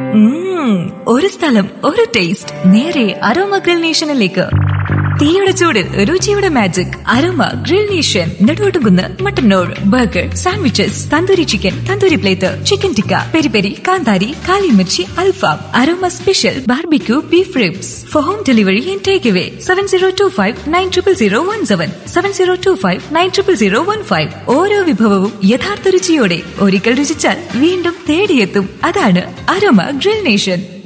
ഉം, ഒരു സ്ഥലം ഒരു ടേസ്റ്റ് നേരെ അരോമ ഗ്രിൽ നേഷനിലേക്ക് തീയുടെ ചൂടിൽ രുചിയുടെ magic aroma grill nation Neduvattukunnu Mattannur burger sandwiches tandoori chicken tandoori plate chicken tikka peri peri കാന്താരി കാലിമിർച്ചി അൽഫാം aroma special barbecue beef ribs for home delivery and take away seven zero two five nine triple zero one seven seven zero two five nine triple zero one five ഓരോ വിഭവവും യഥാർത്ഥ രുചിയോടെ ഒരിക്കൽ രുചിച്ചാൽ വീണ്ടും തേടിയെത്തും അതാണ് aroma grill nation